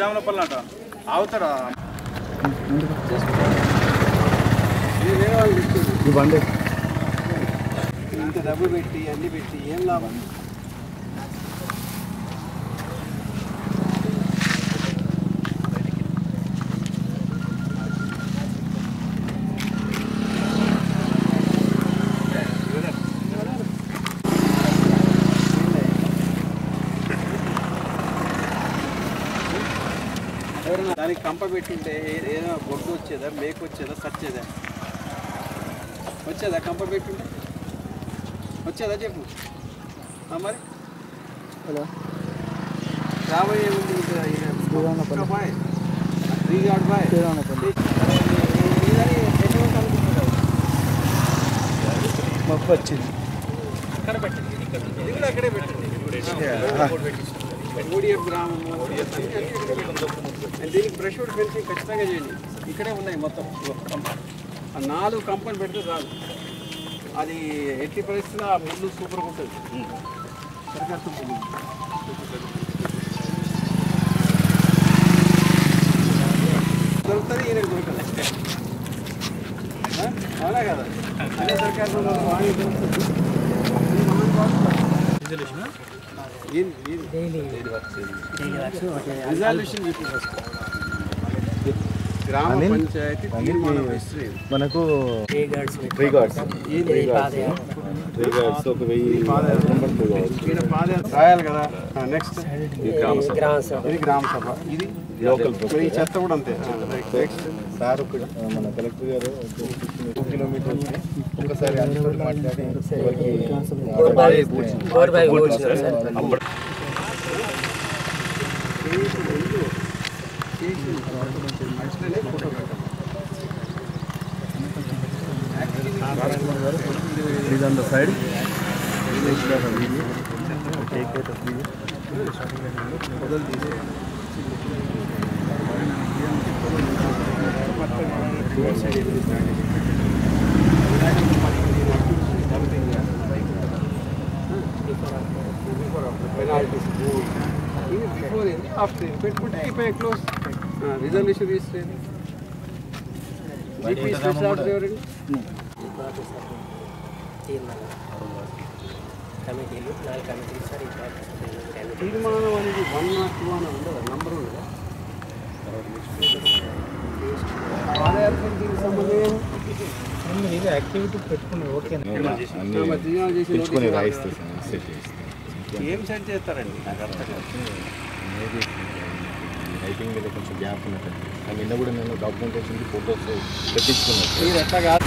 జామలపల్లి అంట అవుతారా ఈ బండి ఇంత డబ్బు పెట్టి అన్ని పెట్టి ఏం లాభం ఎవరైనా దానికి కంప పెట్టుంటే ఏ- ఏదైనా బొడ్డు వచ్చేదా మేకు వచ్చేదా సచ్చేదా వచ్చేదా కంప పెట్టుంటే వచ్చేదా చెప్పు ఆ మరి హలో రాబోయే ఉంది ఇంకా ఇక ఒక్క బాయ్ త్రీ గాడ్ బాయ్ శ్రీరామపల్లి ఇదని ఎటువంటి అనుకుంటున్నావు మబ్బు వచ్చింది అక్కడ పెట్టండి ఇది కూడా అక్కడే పెట్టండి ఓడిఎఫ్ గ్రామము అన్ని అక్కడే పెట్టండి. అండ్ దీనికి బ్రష్ వుడ్ ఫెన్సింగ్ ఖచ్చితంగా చేయండి ఇక్కడే ఉన్నాయి మొత్తం కంప ఆ నాలుగు కంపెనీ పెడితే చాలు అది ఎట్టి పరిస్థితుల్లో ఆ ముళ్ళు సూపర్గా ఉంటుంది సరికాస్త ముళ్ళు దొరుకుతుంది ఈయనకు దొరకదు ఆ? అవునా కదా అదే సర్కారు వాణి దొరుకుతుంది ఈ మహాన్ బాగుంటుంది. ఏం ఏం రిజల్యూషన్ చెప్పి ఫస్ట్ గ్రామ అనిల్? పంచాయతీ తీర్మానం రిజిస్టర్ అయింది. మనకు త్రీ గార్డ్స్ త్రీ గార్డ్స్ ఏంది? త్రీ గార్డ్స్ త్రీ గార్డ్స్ ఒక వెయ్యి నెంబర్ త్రీ గార్డ్స్ ఈయన పాదయాత్ర రాయాలి కదా నెక్స్ట్ గ్రామ సభ ఇది గ్రామ సభ ఇది లోకల్ మరి ఈ చెత్త కూడా అంతే నెక్స్ట్ సార్ ఒక మన కలెక్టర్ గారు టూ కిలోమీటర్స్ ఒకసారి అందరితో మాట్లాడి ఎవరికి ఫోర్ బై ఫోర్ బై కూర్చున్నారు సార్ మనుషులనే ఫోటో పెట్టాలి Please on the side. Penalties ఇది బిఫోర్ ఏంది ఆఫ్టర్ ఏంది పెట్టుకుంటే అయిపోయి క్లోజ్ రిజల్యూషన్ రిజిస్టర్ అయింది జీపీ స్పెషల్ ఆఫీసర్ ఎవరండి తీర్మానం కమిటీలు నాలుగు కమిటీలు సార్ ఈ ప్రాసెస్ కమిటీ తీర్మానం అనేది వన్ నాట్ టూ అని ఉండదు నంబర్ ఉండదు పాదయాత్ర దీనికి సంబంధం యాక్టివిటీ పెట్టుకుని ఓకే మరి తీర్మానం చేసి తెచ్చుకొని notice రాయిస్తే ఇవ్వాలి. సార్ సెట్ చేస్తే ఏం సెట్ చేస్తారండి నాకు అర్థం కాదు మేబీ రైటింగ్ మీద కొంచెం గ్యాప్ ఉన్నట్టు కానీ నిన్న కూడా నేను డాక్యుమెంటేషన్కి ఫోటోస్ తెప్పించుకున్నాను మీరు ఎట్లా కాదు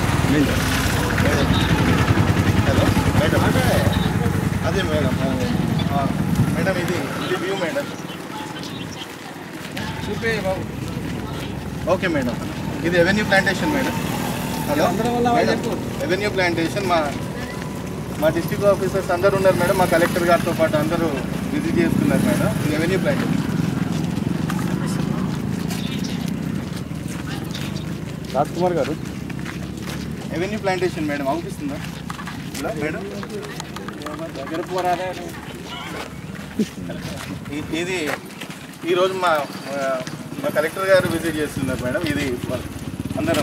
హలో మేడం అదే మేడం ఆ, మేడం ఇది ఇది వ్యూ మేడం చూపే బాబు ఓకే మేడం ఇది ఎవెన్యూ ప్లాంటేషన్ మేడం హలో అందరం వల్ల వాళ్ళు మేడం చెప్పు. ఎవెన్యూ ప్లాంటేషన్ మా మా డిస్ట్రిక్ట్ ఆఫీసర్స్ అందరు ఉన్నారు మేడం మా కలెక్టర్ గారితో పాటు అందరూ విజిట్ చేస్తున్నారు మేడం ఇది ఎవెన్యూ ప్లాంటేషన్ రాజ్ కుమార్ గారు ఎవెన్యూ ప్లాంటేషన్ మేడం అవుపిస్తుందా ఇలా మేడం దగ్గర పోరాదే ఇ- ఇది ఈరోజు మా ఆ, మా కలెక్టర్ గారు విజిట్ చేస్తున్నారు మేడం ఇది అందరం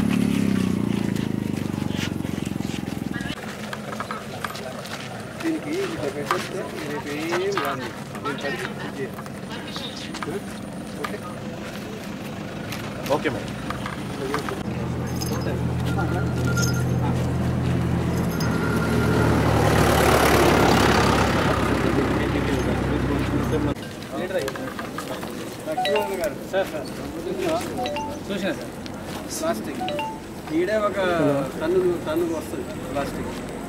దీనికి ఇట్లా పెట్టేస్తే రేపు ఏం రాదు నేను కలిసి ఇది చేయాలి. Okay okay madam Laxman garu sir sir చూసిన సార్ ప్లాస్టిక్ ఈడే ఒక టన్ను టన్నుకు వస్తుంది ప్లాస్టిక్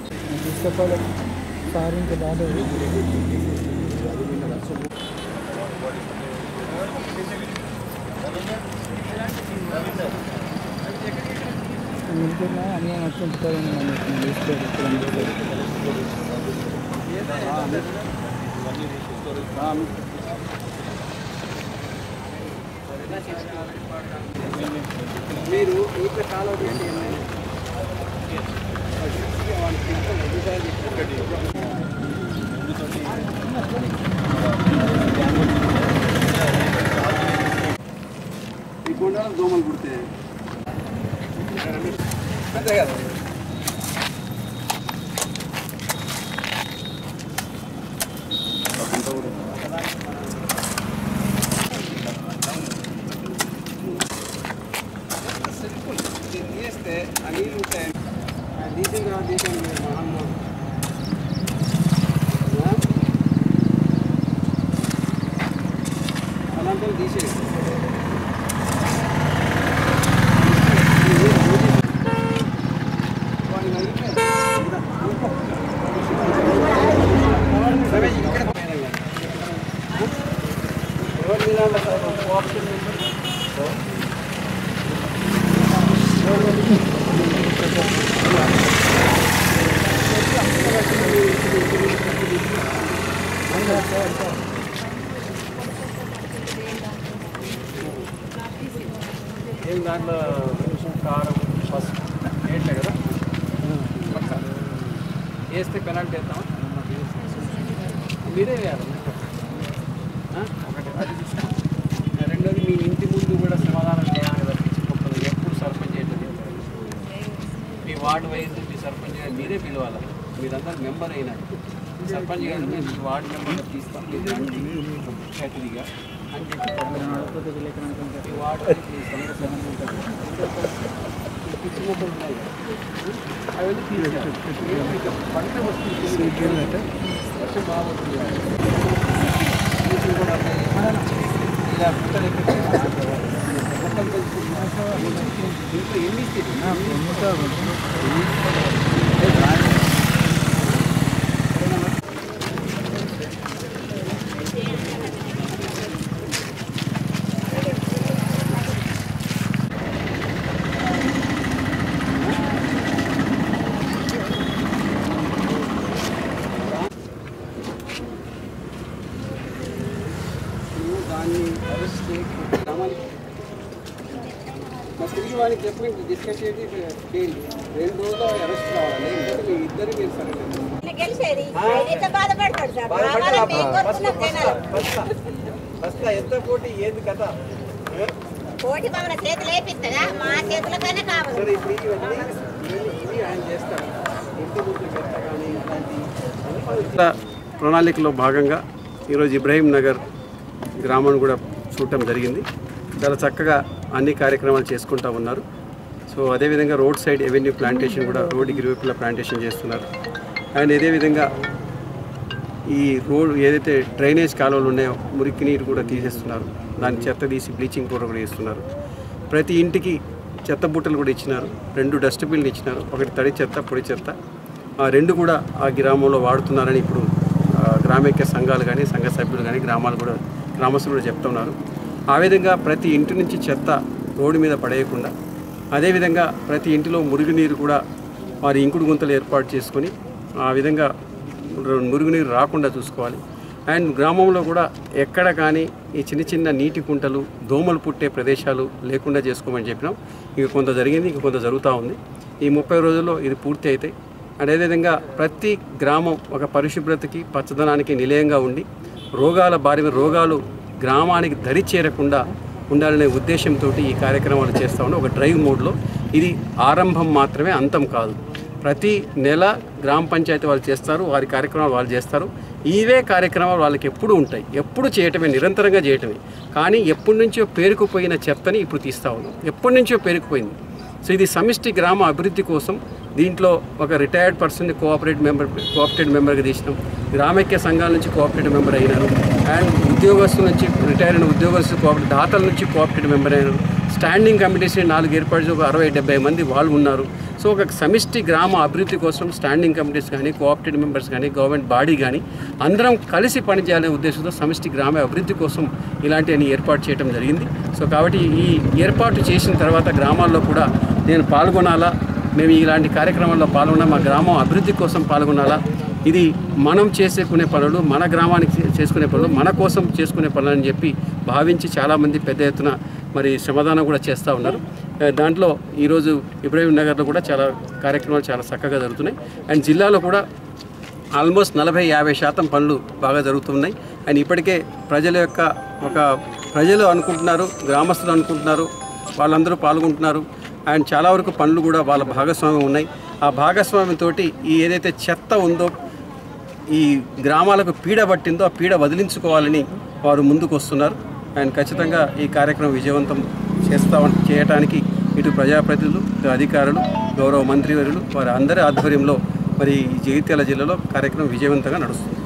మీరు ఇట్లా కాలం పెట్టి కాలం దోమలు కుడితే అంతే కదా సింపుల్ దీన్ని తీస్తే ఆ నీళ్ళు ఉంటాయి ఆ తీసిన తర్వాత తీసాను మీరు మహాత్మా అలాంటి తీసేయండి ఏం దాంట్లో కొంచెం కారం పసుపు ఏంటలే కదా పక్క వేస్తే పెనాల్టీ వేస్తామా మీరే వేయాలి ఆ? ఒకటి అది చూసుకో. రెండోది మీ ఇంటి ముందు కూడా సమాధానం చేయాలి తప్పించి కుక్కలు ఎప్పుడు సర్పంచ్ చేయట్లేదు మీ వార్డు వైజ్ మీ సర్పంచ్ గారు మీరే పిలవాలి మీరందరూ మెంబర్ అయినారు సర్పంచ్ గారు మేము మీ వార్డు మెంబర్ తీస్తాం మీరు రండి ఖచ్చితంగా అని చెప్పి ఈ వార్డు వైజ్ మీ సమస్య ఏమైనా ఉంటుంది. ఈ పిచ్చి మొక్కలు ఉన్నాయి కదా, అవన్నీ తీసేయాలి పంట వస్తుంది వర్షం బాగుంటుంది నీటిని కూడా ఇలా గుట్టలు ఎక్కితే మొక్కలు పెంచుకుంటున్నాం. ఇంట్లో ఎన్ని ఇస్తే నువ్వు దాన్ని అరెస్ట్ చేయకపోతే గ్రామానికి మా తిరిగి వానికి ఎప్పుడు డిస్కస్ చేసి చేయండి రెండు రోజులు అరెస్ట్ కావాలి లేకపోతే మీ ఇద్దరు మీరు సరే గెలిచేది అయితే బాధపడతాడు సార్ రావాలని మేము కోరుకున్నాం జనాలు ఫస్ట్ ఎంత పోటీ ఏంది కథ కోటి మమ్మల్ని చేతులు వేపిస్తుందా మా చేతుల కన్నా కావాలి సరే ఇప్పుడు ఇవన్నీ ఇవి- ఇవి ఆయన చేస్తారు ఇంటి ముందు గట్ట కానీ అలాంటి ప్రణాళికలో భాగంగా ఈరోజు ఇబ్రాహీం నగర్ గ్రామాన్ని కూడా చూడటం జరిగింది చాలా చక్కగా అన్ని కార్యక్రమాలు చేసుకుంటూ ఉన్నారు సో అదేవిధంగా రోడ్ సైడ్ ఎవెన్యూ ప్లాంటేషన్ కూడా రోడ్డుకి ఇరువైపులా ప్లాంటేషన్ చేస్తున్నారు అండ్ ఇదేవిధంగా ఈ రోడ్ ఏదైతే డ్రైనేజ్ కాలువలు ఉన్నాయో మురికి నీరు కూడా తీసేస్తున్నారు దాని చెత్త తీసి బ్లీచింగ్ పౌడర్ కూడా వేస్తున్నారు ప్రతి ఇంటికి చెత్త బుట్టలు కూడా ఇచ్చినారు రెండు డస్ట్బిన్లు ఇచ్చినారు ఒకటి తడి చెత్త పొడి చెత్త ఆ రెండు కూడా ఆ గ్రామంలో వాడుతున్నారని ఇప్పుడు ఆ, గ్రామైక్య సంఘాలు కానీ సంఘ సభ్యులు కానీ గ్రామాలు కూడా గ్రామస్తులు కూడా చెప్తున్నారు ఆ విధంగా ప్రతి ఇంటి నుంచి చెత్త రోడ్డు మీద పడేయకుండా అదేవిధంగా ప్రతి ఇంటిలో మురుగునీరు కూడా వారి ఇంకుడు గుంతలు ఏర్పాటు చేసుకొని ఆ విధంగా మురుగునీరు రాకుండా చూసుకోవాలి అండ్ గ్రామంలో కూడా ఎక్కడ కానీ ఈ చిన్న చిన్న నీటి కుంటలు దోమలు పుట్టే ప్రదేశాలు లేకుండా చేసుకోమని చెప్పినాం ఇక కొంత జరిగింది ఇంక కొంత జరుగుతూ ఉంది ఈ ముప్పై రోజుల్లో ఇది పూర్తి అయితే అండ్ అదేవిధంగా ప్రతి గ్రామం ఒక పరిశుభ్రతకి పచ్చదనానికి నిలయంగా ఉండి రోగాల బారి రోగాలు గ్రామానికి దరి చేరకుండా ఉండాలనే ఉద్దేశంతో ఈ కార్యక్రమాలు చేస్తూ ఉన్నాం ఒక డ్రైవ్ మోడ్లో ఇది ఆరంభం మాత్రమే అంతం కాదు ప్రతి నెల గ్రామ పంచాయతీ వాళ్ళు చేస్తారు వారి కార్యక్రమాలు వాళ్ళు చేస్తారు ఇవే కార్యక్రమాలు వాళ్ళకి ఎప్పుడు ఉంటాయి ఎప్పుడు చేయటమే నిరంతరంగా చేయటమే కానీ ఎప్పటి నుంచో పేరుకుపోయిన చెత్తని ఇప్పుడు తీస్తూ ఉన్నాం ఎప్పటి నుంచో పేరుకుపోయింది సో ఇది సమిష్టి గ్రామ అభివృద్ధి కోసం దీంట్లో ఒక రిటైర్డ్ పర్సన్ని కోఆపరేట్ మెంబర్ కోఆపరేటివ్ మెంబర్గా తీసినాం గ్రామైక్య సంఘాల నుంచి కోఆపరేటివ్ మెంబర్ అయినారు అండ్ ఉద్యోగస్తుల నుంచి రిటైర్ అయిన ఉద్యోగస్తులు కోఆపరేటివ్ దాతల నుంచి కోఆపరేటివ్ మెంబర్ అయినారు స్టాండింగ్ కమిటీస్ నాలుగు ఏర్పాటు చేసి ఒక అరవై డెబ్బై మంది వాళ్ళు ఉన్నారు సో ఒక సమిష్టి గ్రామ అభివృద్ధి కోసం స్టాండింగ్ కమిటీస్ కానీ కోఆపరేటివ్ మెంబర్స్ కానీ గవర్నమెంట్ బాడీ కానీ అందరం కలిసి పనిచేయాలనే ఉద్దేశంతో సమిష్టి గ్రామ అభివృద్ధి కోసం ఇలాంటివన్నీ ఏర్పాటు చేయడం జరిగింది సో కాబట్టి ఈ ఏర్పాటు చేసిన తర్వాత గ్రామాల్లో కూడా నేను పాల్గొనాలా మేము ఇలాంటి కార్యక్రమాల్లో పాల్గొన్నా మా గ్రామం అభివృద్ధి కోసం పాల్గొనాలా ఇది మనం చేసుకునే పనులు మన గ్రామానికి చే- చేసుకునే పనులు మన కోసం చేసుకునే పనులు అని చెప్పి భావించి చాలామంది పెద్ద ఎత్తున మరి శ్రమదానం కూడా చేస్తూ ఉన్నారు ఆ, దాంట్లో ఈరోజు ఇబ్రాహీం నగర్లో కూడా చాలా కార్యక్రమాలు చాలా చక్కగా జరుగుతున్నాయి అండ్ జిల్లాలో కూడా ఆల్మోస్ట్ నలభై యాభై శాతం పనులు బాగా జరుగుతున్నాయి అండ్ ఇప్పటికే ప్రజల యొక్క ఒక ప్రజలు అనుకుంటున్నారు గ్రామస్తులు అనుకుంటున్నారు వాళ్ళందరూ పాల్గొంటున్నారు అండ్ చాలా వరకు పనులు కూడా వాళ్ళ భాగస్వామ్యం ఉన్నాయి ఆ భాగస్వామ్యంతో ఈ ఏదైతే చెత్త ఉందో ఈ గ్రామాలకు పీడ పట్టిందో ఆ పీడ వదిలించుకోవాలని వారు ముందుకు వస్తున్నారు అండ్ ఖచ్చితంగా ఈ కార్యక్రమం విజయవంతం చేస్తా చేయటానికి ఇటు ప్రజాప్రతినిధులు ఇటు అధికారులు గౌరవ మంత్రివర్యులు వారి అందరి ఆధ్వర్యంలో మరి ఈ జగిత్యాల జిల్లాలో కార్యక్రమం విజయవంతంగా నడుస్తుంది